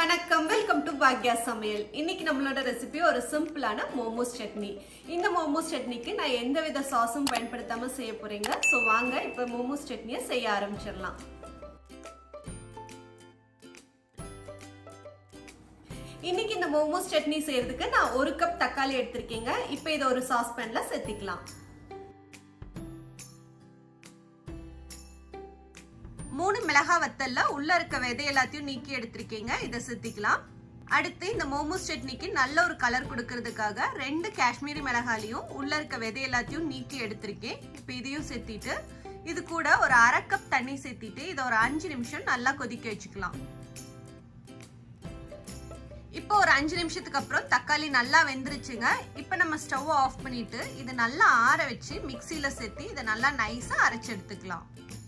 வணக்கம் welcome to Bhagya சமையல் இன்னைக்கு நம்மளோட ரெசிபி ஒரு சிம்பிளான மோமோஸ் சட்னி இந்த மோமோஸ் சட்னிக்கு நான் எந்த வித சாஸும் பயன்படுத்தாம செய்ய போறீங்க ஸோ வாங்க இப்போ மோமோஸ் சட்னியை செய்ய ஆரம்பிச்சிடலாம் இன்னைக்கு இந்த மோமோஸ் சட்னி செய்யறதுக்கு நான் ஒரு கப் தக்காளி எடுத்திருக்கேங்க இப்போ இதை ஒரு சாஸ் பேன்ல சேர்த்திக்கலாம் மூணு மிளகா வத்தல்ல உள்ள இருக்க விதை எல்லாத்தையும் நீக்கி எடுத்திருக்கீங்க இதை சேர்த்திக்கலாம் அடுத்து இந்த மோமோஸ் சட்னிக்கு நல்ல ஒரு கலர் கொடுக்கறதுக்காக ரெண்டு காஷ்மீரி மிளகாலையும் உள்ள இருக்க விதை எல்லாத்தையும் நீக்கி எடுத்திருக்கேன் இப்போ இதையும் சேர்த்திட்டு இது கூட ஒரு அரை கப் தண்ணி சேர்த்திட்டு இதை ஒரு அஞ்சு நிமிஷம் நல்லா கொதிக்க வச்சுக்கலாம் இப்போ ஒரு அஞ்சு நிமிஷத்துக்கு அப்புறம் தக்காளி நல்லா வெந்துருச்சுங்க இப்போ நம்ம ஸ்டவ் ஆஃப் பண்ணிட்டு இதை நல்லா ஆற வச்சு மிக்சியில சேர்த்து இதை நல்லா நைஸா அரைச்சு எடுத்துக்கலாம்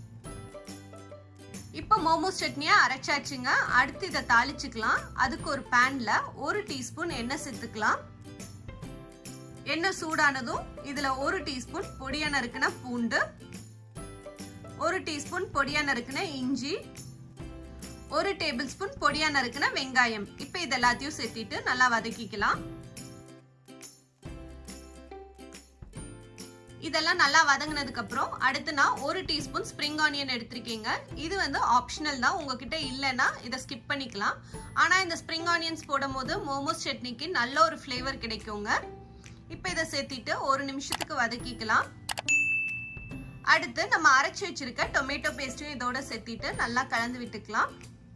இப்போ மோமோஸ் சட்னியை அரைச்சாச்சுங்க அடுத்து இதை தாளிச்சுக்கலாம் அதுக்கு ஒரு பேன்ல ஒரு டீஸ்பூன் எண்ணெய் சேர்த்துக்கலாம் எண்ணெய் சூடானதும் இதுல ஒரு டீஸ்பூன் பொடியா நறுக்குன பூண்டு ஒரு டீஸ்பூன் பொடியா நறுக்குன இஞ்சி ஒரு டேபிள் ஸ்பூன் பொடியா நறுக்குன வெங்காயம் இப்போ இது எல்லாத்தையும் சேர்த்திட்டு நல்லா வதக்கிக்கலாம் இதெல்லாம் நல்லா வதங்கினதுக்கு அப்புறம் அடுத்து நான் ஒரு டீஸ்பூன் ஸ்ப்ரிங் ஆனியன் எடுத்திருக்கீங்க இது வந்து ஆப்ஷனல் தான் உங்ககிட்ட இல்லைன்னா இதை ஸ்கிப் பண்ணிக்கலாம் ஆனா இந்த ஸ்ப்ரிங் ஆனியன்ஸ் போடும் போது மோமோஸ் சட்னிக்கு நல்ல ஒரு ஃப்ளேவர் கிடைக்குங்க இப்போ இதை சேர்த்திட்டு ஒரு நிமிஷத்துக்கு வதக்கிக்கலாம் அடுத்து நம்ம அரைச்சி வச்சிருக்க டொமேட்டோ பேஸ்ட்டும் இதோட சேர்த்திட்டு நல்லா கலந்து விட்டுக்கலாம்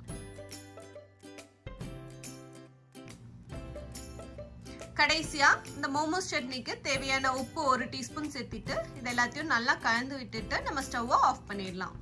கடைசியா இந்த மோமோஸ் சட்னிக்கு தேவையான உப்பு ஒரு டீஸ்பூன் சேர்த்திட்டு இது எல்லாத்தையும் நல்லா கலந்து விட்டுட்டு நம்ம ஸ்டவ்வை ஆஃப் பண்ணிடலாம்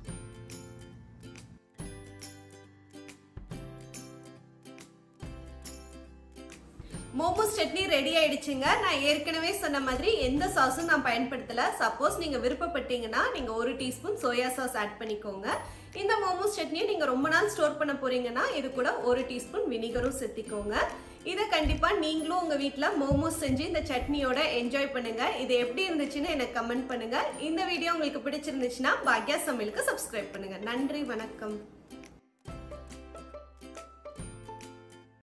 மோமோஸ் சட்னி ரெடி ஆயிடுச்சுங்க நான் ஏற்கனவே சொன்ன மாதிரி எந்த சாஸும் நான் பயன்படுத்தல சப்போஸ் நீங்க விருப்பப்பட்டீங்கன்னா நீங்க ஒரு டீஸ்பூன் சோயா சாஸ் ஆட் பண்ணிக்கோங்க இந்த மோமோஸ் சட்னியை நீங்க ரொம்ப நாள் ஸ்டோர் பண்ண போறீங்கன்னா இது கூட ஒரு டீஸ்பூன் வினிகரும் சேர்த்திக்கோங்க இதை கண்டிப்பா நீங்களும் உங்க வீட்ல மோமோஸ் செஞ்சு இந்த சட்னியோட என்ஜாய் பண்ணுங்க இது எப்படி இருந்துச்சுன்னு எனக்கு கமெண்ட் பண்ணுங்க இந்த வீடியோ உங்களுக்கு பிடிச்சிருந்துச்சுன்னா பாக்யா சமையலுக்கு சப்ஸ்கிரைப் பண்ணுங்க நன்றி வணக்கம்